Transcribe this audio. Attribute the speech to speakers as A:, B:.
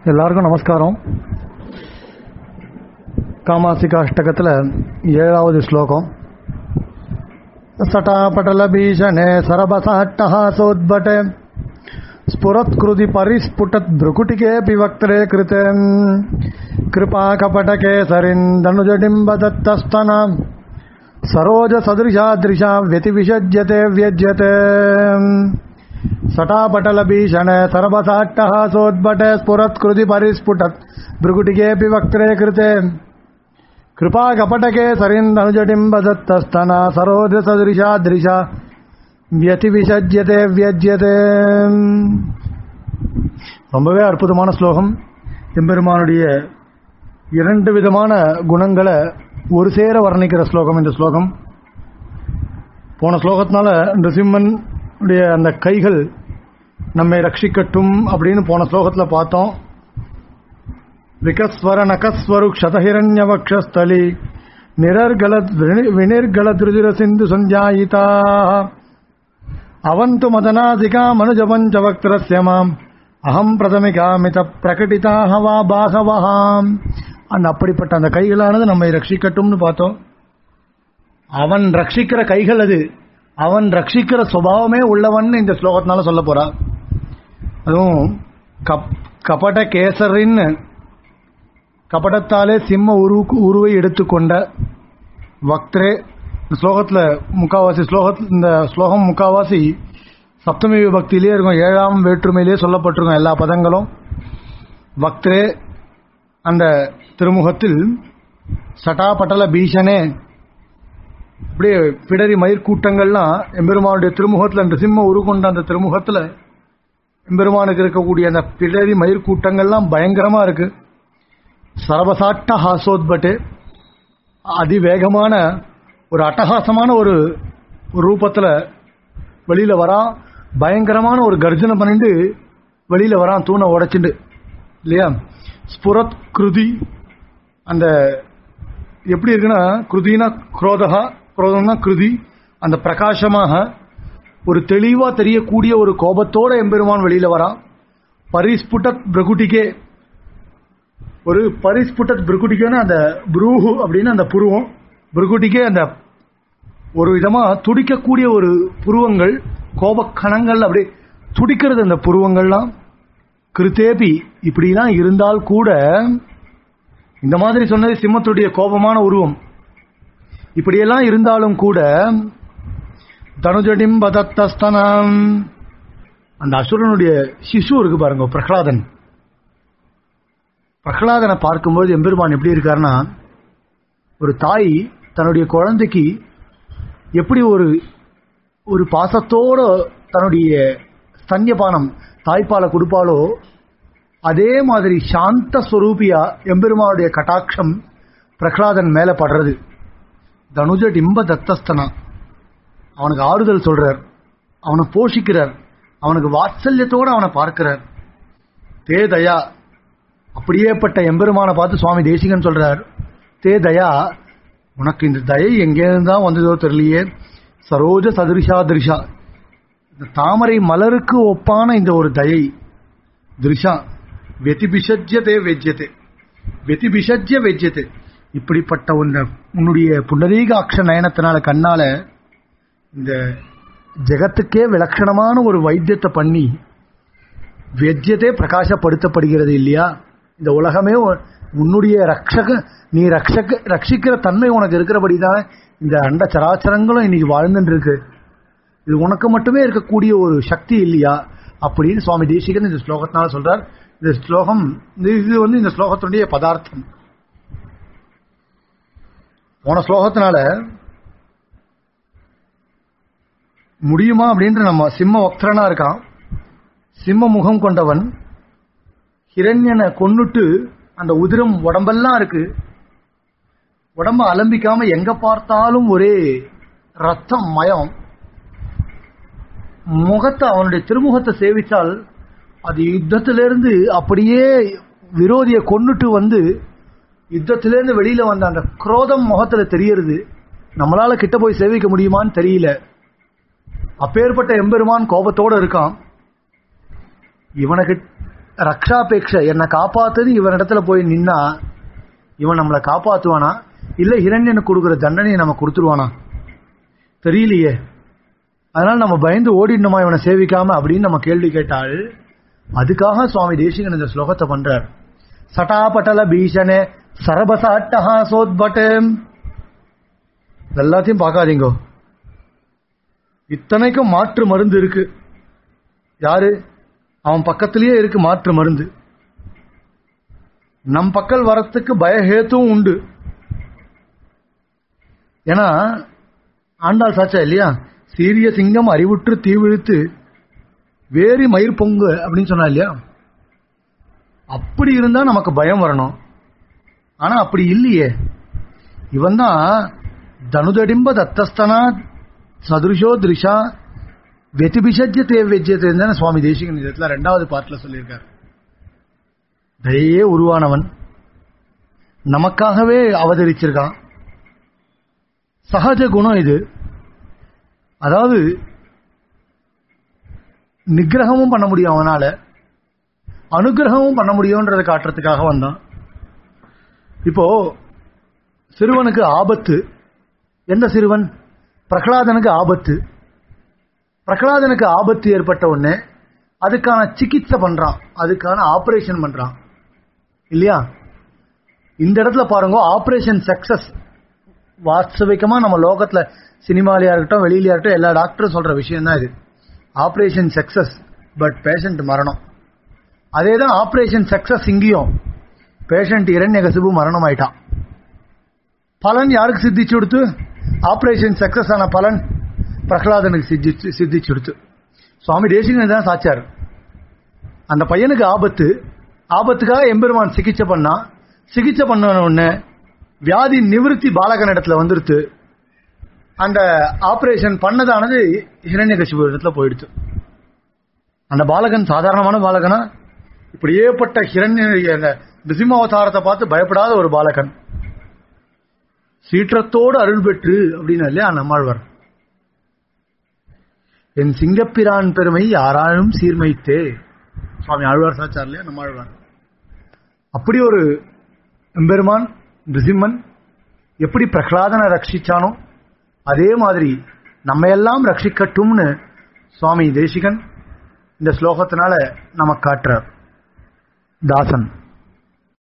A: எல்லாருக்கும் நமஸ்காரம் காமாசிகா அஷ்டகத்தில் ஏழாவது ஸ்லோகம் சட்டாபட்டல பீஷணே சரபசாட்டஹாசோத்பட்டே स्फुरत्कृति परिस्फुटत् भ्रुकुटिकेऽपि वक्त्रे कृते कृपाकपटकेसरिन्दनुजडिम्बदत्तस्तनाम् सरोजसदृशादृशा व्यतिविषज्यते व्यज्यते सटापटलभीषणे सरबसाट्टहासोद्भटे स्फुरत्कृति परिस्फुटत् भ्रुकुटिकेऽपि वक्त्रे कृते कृपाकपटकेसरिन्दनुजडिम्बदत्तस्तना सरोजसदृशादृशा வியதிவிசஜ்யதே வியஜ்யதே ரொம்பவே அற்புதமான ஸ்லோகம் எம்பெருமானுடைய இரண்டு விதமான குணங்களை ஒரு சேர வர்ணிக்கிற ஸ்லோகம் இந்த ஸ்லோகம் போன ஸ்லோகத்தினால நிருசிம்மன் உடைய அந்த கைகள் நம்மை ரட்சிக்கட்டும் அப்படின்னு போன ஸ்லோகத்தில் பார்த்தோம் விகஸ்வர நகஸ்வரு க்ஷதஹிரண்யவக்ஷஸ்தலி நிரர்கல வினிர்கல திருதிர சிந்து சஞ்சாயிதா அವಂತು ಮದನಾದಿಕಾ ಮನುಜಪಂಚವಕ್ತ್ರಸ್ಯ மாம் அகம் பிரதமிகாமித பிரகடிதாக வா பாகவகாம் அந்த அப்படிப்பட்ட அந்த கைகளானது நம்மை ரட்சிக்கட்டும்னு பார்த்தோம் அவன் ரட்சிக்கிற கைகள் அது அவன் ரட்சிக்கிற சுபாவமே உள்ளவன் இந்த ஸ்லோகத்தினால சொல்ல போறா அதுவும் கப் கபட கேசரின்னு கபடத்தாலே சிம்ம உரு உருவை எடுத்துக்கொண்ட வக்திரே இந்த ஸ்லோகத்தில் முக்காவாசி ஸ்லோகத்தில் இந்த ஸ்லோகம் முக்காவாசி சப்தமி விபக்தியிலே இருக்கும் ஏழாம் வேற்றுமையிலே சொல்லப்பட்டிருக்கும் எல்லா பதங்களும் வக்திரே அந்த திருமுகத்தில் சட்டாபட்டல பீஷனே அப்படியே பிடரி மயிர் கூட்டங்கள்லாம் எம்பெருமானுடைய திருமுகத்தில் அந்த சிம்ம உருகொண்ட அந்த திருமுகத்தில் எம்பெருமானுக்கு இருக்கக்கூடிய அந்த பிடரி மயிர் கூட்டங்கள்லாம் பயங்கரமாக இருக்கு சரபசாட்ட ஹாசோத்பட்டு அதிவேகமான ஒரு அட்டகாசமான ஒரு ரூபத்தில் வெளியில் வரான் பயங்கரமான ஒரு கர்ஜனை பண்ணிட்டு வெளியில் வரான் தூணை உடைச்சிட்டு இல்லையா ஸ்புரத் கிருதி அந்த எப்படி இருக்குன்னா கிருதினா குரோதகா குரோதம்னா கிருதி அந்த பிரகாசமாக ஒரு தெளிவாக தெரியக்கூடிய ஒரு கோபத்தோட எம்பெருமான் வெளியில் வரான் பரிஸ்புட்டத் பிரகுட்டிகே ஒரு பரிஸ்புட்டத் பிரகுட்டிகேன்னு அந்த புரூஹு அப்படின்னு அந்த புருவம் புருகுட்டிக்கே அந்த ஒரு விதமா துடிக்கக்கூடிய ஒரு புருவங்கள் கோபக்கணங்கள் அப்படி துடிக்கிறது அந்த புருவங்கள்லாம் கிருத்தேபி இப்படிலாம் இருந்தால் கூட இந்த மாதிரி சொன்னது சிம்மத்துடைய கோபமான உருவம் இப்படியெல்லாம் இருந்தாலும் கூட தனுஜடிம் பதத்தஸ்தனம் அந்த அசுரனுடைய சிசு இருக்கு பாருங்க பிரகலாதன் பிரகலாதனை பார்க்கும்போது எம்பெருமான் எப்படி இருக்காருன்னா ஒரு தாய் தன்னுடைய குழந்தைக்கு எப்படி ஒரு ஒரு பாசத்தோட தன்னுடைய ஸ்தன்யபானம் தாய்ப்பாலை கொடுப்பாலோ அதே மாதிரி சாந்த ஸ்வரூபியா எம்பெருமானுடைய கட்டாட்சம் பிரகலாதன் மேல படுறது தனுஜ டிம்ப தத்தஸ்தனா அவனுக்கு ஆறுதல் சொல்றார் அவனை போஷிக்கிறார் அவனுக்கு வாத்சல்யத்தோட அவனை பார்க்கிறார் தே தயா அப்படியேப்பட்ட எம்பெருமானை பார்த்து சுவாமி தேசிகன் சொல்றார் தே தயா உனக்கு இந்த தயை எங்கேருந்து தான் வந்ததோ தெரியலையே சரோஜ சதிருஷா திருஷா இந்த தாமரை மலருக்கு ஒப்பான இந்த ஒரு தயை திருஷா வெதிபிஷஜ்யதே வெஜ்யதே வெதிபிஷஜ்ய வெஜ்யதே இப்படிப்பட்ட உன்ன உன்னுடைய புண்டரீக அக்ஷ நயனத்தினால கண்ணால இந்த ஜெகத்துக்கே விலட்சணமான ஒரு வைத்தியத்தை பண்ணி வெஜ்யத்தை பிரகாசப்படுத்தப்படுகிறது இல்லையா இந்த உலகமே உன்னுடைய ரக்ஷக நீ ரக்ஷக ரட்சிக்கிற தன்மை உனக்கு இருக்கிறபடி தான் இந்த அண்ட சராச்சரங்களும் இன்னைக்கு வாழ்ந்துட்டு இருக்கு இது உனக்கு மட்டுமே இருக்கக்கூடிய ஒரு சக்தி இல்லையா அப்படின்னு சுவாமி தேசிகன் இந்த ஸ்லோகத்தினால சொல்றார் இந்த ஸ்லோகம் இது வந்து இந்த ஸ்லோகத்தினுடைய பதார்த்தம் போன ஸ்லோகத்தினால முடியுமா அப்படின்ற நம்ம சிம்ம வக்திரனா இருக்கான் சிம்ம முகம் கொண்டவன் ஹிரண்யனை கொன்னுட்டு அந்த உதிரம் உடம்பெல்லாம் இருக்கு உடம்ப அலம்பிக்காம எங்க பார்த்தாலும் ஒரே ரத்தம் மயம் முகத்தை அவனுடைய திருமுகத்தை சேவித்தால் அது யுத்தத்திலிருந்து அப்படியே விரோதியை கொன்னுட்டு வந்து யுத்தத்திலிருந்து வெளியில வந்த அந்த குரோதம் முகத்துல தெரியறது நம்மளால கிட்ட போய் சேவிக்க முடியுமான்னு தெரியல அப்பேற்பட்ட எம்பெருமான் கோபத்தோட இருக்கான் இவனுக்கு ரக்ஷாபேட்ச என்னை காப்பாத்துன்னு இவனிடத்துல போய் நின்னா இவன் நம்மளை காப்பாத்துவானா இல்ல ஹிரண்யனுக்கு கொடுக்குற தண்டனையை நம்ம கொடுத்துருவானா தெரியலையே அதனால நம்ம பயந்து ஓடிடணுமா இவனை சேவிக்காம அப்படின்னு நம்ம கேள்வி கேட்டால் அதுக்காக சுவாமி தேசிகன் இந்த ஸ்லோகத்தை பண்றார் சட்டாபட்டல பீஷனே சரபசாட்டஹாசோத்பட்டு எல்லாத்தையும் பார்க்காதீங்கோ இத்தனைக்கும் மாற்று மருந்து இருக்கு யாரு அவன் பக்கத்திலேயே இருக்கு மாற்று மருந்து நம் பக்கல் வரத்துக்கு பயஹேத்தும் உண்டு ஏன்னா ஆண்டாள் சாச்சா இல்லையா சீரிய சிங்கம் அறிவுற்று தீவிழித்து வேரி மயிர் பொங்கு அப்படின்னு சொன்னா இல்லையா அப்படி இருந்தா நமக்கு பயம் வரணும் ஆனா அப்படி இல்லையே இவன் தான் தனுதடிம்ப தத்தஸ்தனா சதுருஷோ திருஷா வெதிபிஷஜ்ய தேவ்யஜ்யத்தை சுவாமி தேசிகன் இடத்துல ரெண்டாவது பாட்டில் சொல்லியிருக்கார் தயே உருவானவன் நமக்காகவே அவதரிச்சிருக்கான் சகஜ குணம் இது அதாவது நிகிரகமும் பண்ண முடியும் அவனால அனுகிரகமும் பண்ண முடியும்ன்றதை காட்டுறதுக்காக வந்தான் இப்போ சிறுவனுக்கு ஆபத்து எந்த சிறுவன் பிரகலாதனுக்கு ஆபத்து பிரகலாதனுக்கு ஆபத்து ஏற்பட்ட உடனே அதுக்கான சிகிச்சை பண்றான் அதுக்கான ஆபரேஷன் பண்றான் இல்லையா இந்த இடத்துல பாருங்க ஆபரேஷன் சக்சஸ் வாஸ்தவிகமா நம்ம லோகத்துல சினிமாலயா இருக்கட்டும் வெளியிலயா இருக்கட்டும் எல்லா டாக்டரும் சொல்ற விஷயம் தான் இது ஆபரேஷன் சக்சஸ் பட் பேஷண்ட் மரணம் அதே தான் ஆபரேஷன் சக்சஸ் இங்கேயும் பேஷண்ட் இரண்யகசிபு மரணம் ஆயிட்டான் பலன் யாருக்கு சித்திச்சு கொடுத்து ஆபரேஷன் சக்சஸ் ஆன பலன் பிரகலாதனுக்கு சித்திச்சு சித்திச்சு கொடுத்து சுவாமி தேசிகன் தான் சாச்சார் அந்த பையனுக்கு ஆபத்து ஆபத்துக்காக எம்பெருமான் சிகிச்சை பண்ணா சிகிச்சை பண்ண உடனே வியாதி நிவிருத்தி பாலகன் இடத்துல வந்துருத்து அந்த ஆபரேஷன் பண்ணதானது ஹிரண்யகசிபு இடத்துல போயிடுச்சு அந்த பாலகன் சாதாரணமான பாலகனா இப்படியேப்பட்ட ஹிரண்ய நிசிம்மாவதாரத்தை பார்த்து பயப்படாத ஒரு பாலகன் சீற்றத்தோடு அருள் பெற்று அப்படின்னு இல்லையா நம்மாழ்வார் என் சிங்கப்பிரான் பெருமை யாராலும் சீர்மைத்தே சுவாமி ஆழ்வார் சாச்சார் இல்லையா நம்மாழ்வார் அப்படி ஒரு எம்பெருமான் நிருசிம்மன் எப்படி பிரகலாதனை ரட்சிச்சானோ அதே மாதிரி நம்ம எல்லாம் ரட்சிக்கட்டும்னு சுவாமி தேசிகன் இந்த ஸ்லோகத்தினால நமக்கு காட்டுறார் தாசன்